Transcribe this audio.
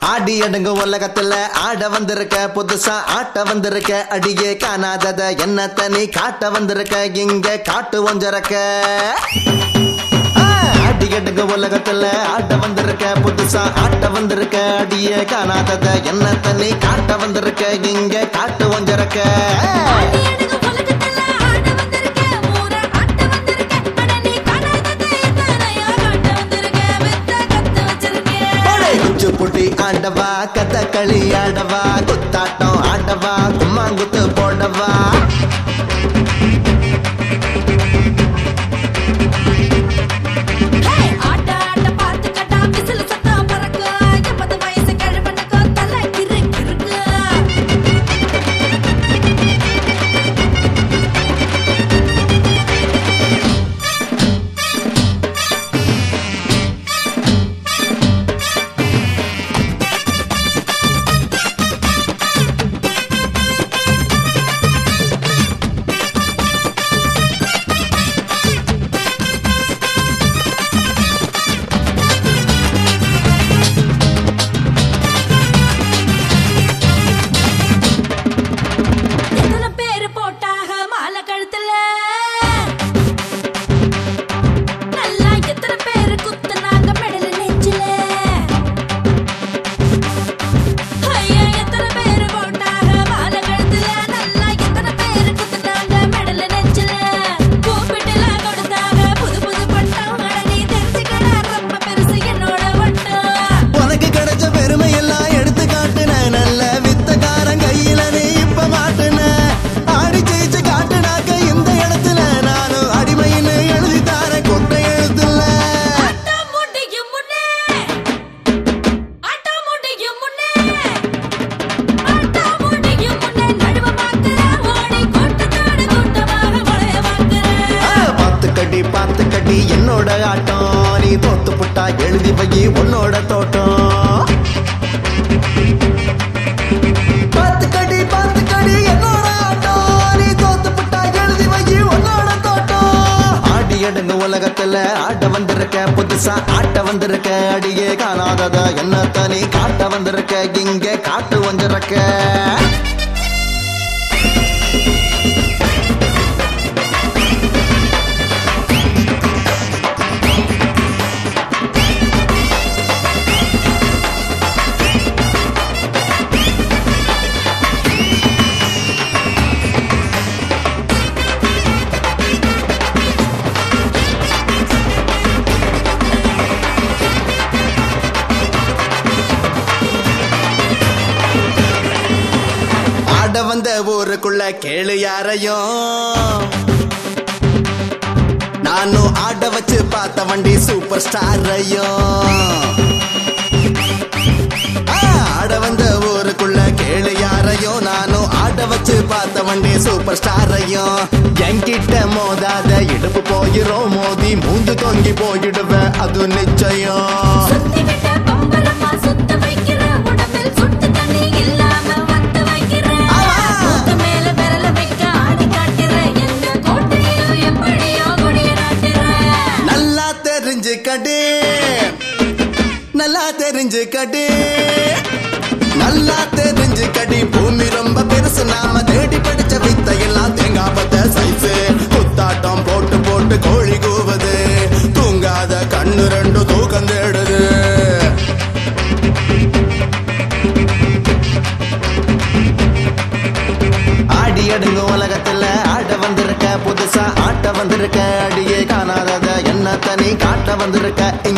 ஆடி அடங்கு உலகத்துல ஆட வந்திருக்க புதுசா ஆட்ட வந்திருக்க அடியே காணாதத என்ன தனி காட்ட வந்திருக்க இங்க காட்டு ஒஞ்சரக்க ஆடி அடங்கு உலகத்துல ஆட்ட வந்திருக்க புதுசா ஆட்ட வந்திருக்க அடியே காணாதத என்ன தனி காட்ட வந்திருக்க இங்க காட்டு ஒஞ்சரக்க ஆடி அடங்கு உலகத்துல ஆட வந்திருக்க ஊர ஆட்ட வந்திருக்க அட நீ காணாததை எத்தனையோ காட்ட வந்திருக்க வித்த கத்து வச்சிருக்க குச்சு புட்டி ஆண்டவா கதகளி ஆடவா குத்தாட்டம் ஆடவா கும்மாங்குத்து போடவா ஹே ஆட்ட ஆட்ட பார்த்து கட்டா விசில் சத்தம் பறக்க எண்பது வயசு கிழவனுக்கு தலை கிறு கிறுக்கு எத்தனை பேரு போட்டாக மாலை கழுத்துல நல்லா எத்தனை பேரு குத்துனாங்க மெடல் நெஞ்சில ஐயா எத்தனை பேரு போட்டாக மாலை கழுத்துல நல்லா எத்தனை பேரு குத்துனாங்க மெடல் நெஞ்சில கூப்பிட்டுல கொடுத்தாங்க புது புது பட்டம் அட நீ தெரிஞ்சுக்கடா ரொம்ப பெருசு என்னோட வட்டம் உனக்கு கிடைச்ச பெருமை எல்லாம் எடுத்து காட்டுன நல்ல வித்தக்காரன் கையில நீ இப்ப மாட்டுன ஆடி ஜெயிச்சு காட்டுனாக்க இந்த இடத்துல நானும் அடிமைன்னு எழுதி தார கொட்டை எழுத்துல ஆட்டம் முடியும் முன்னே ஆட்டம் முடியும் முன்னே ஆட்டம் முடியும் முன்னே நடுவ பார்க்கிற ஓடி கூட்டத்தோடு கூட்டமாக வளைய பார்க்கிற பார்த்து கட்டி பார்த்து கட்டி என்னோட ஆட்டம் நீ தோத்து புட்டா எழுதி வை உன்னோட தோட்டம் பார்த்து கடி பார்த்து கடி என்னோட ஆட்டம் நீ தோத்து புட்டா எழுதி வை உன்னோட தோட்டம் ஆடி அடங்கு உலகத்துல ஆட்ட வந்திருக்க புதுசா ஆட்ட வந்திருக்க அடியே காணாதத என்ன தனி காட்ட வந்திருக்க இங்க காட்டு வந்திருக்க ஆட வந்த ஊருக்குள்ள கேளு யாரையும் நானும் ஆட வச்சு பார்த்த வண்டி சூப்பர் ஸ்டாரையும் ஆட வந்த ஊருக்குள்ள கேளு யாரையும் நானும் ஆட வச்சு பார்த்த வண்டி சூப்பர் ஸ்டாரையும் என்கிட்ட மோதாத இடுப்பு போயிரும் மோதி மூந்து தொங்கி போயிடுவேன் அது நிச்சயம் சுத்தி விட்ட பம்பரமா சுத்த வைக்கிற உடம்பில் சுட்டு தண்ணி இல்லாம வத்த வைக்கிற மூக்கு மேல விரல வைக்க ஆடி காட்டுற எந்த கோட்டையிலும் எப்படியோ கொடிய நாட்டுற நல்லா தெரிஞ்சுக்கடி நல்லா தெரிஞ்சுக்கடி நல்லா தெரிஞ்சுக்கடி பூமி ரொம்ப பெருசு நாம தேடி படிச்ச வித்தையெல்லாம் தேங்காய் பத்த சைஸு குத்தாட்டம் போட்டு போட்டு கோழி கூவுது தூங்காத கண்ணு ரெண்டு தூக்கம் தேடுது ஆடி அடுங்க உலகத்துல ஆட வந்திருக்க புதுசா ஆட்ட வந்திருக்க அடியே காணாதத என்ன தனி காட்ட வந்திருக்க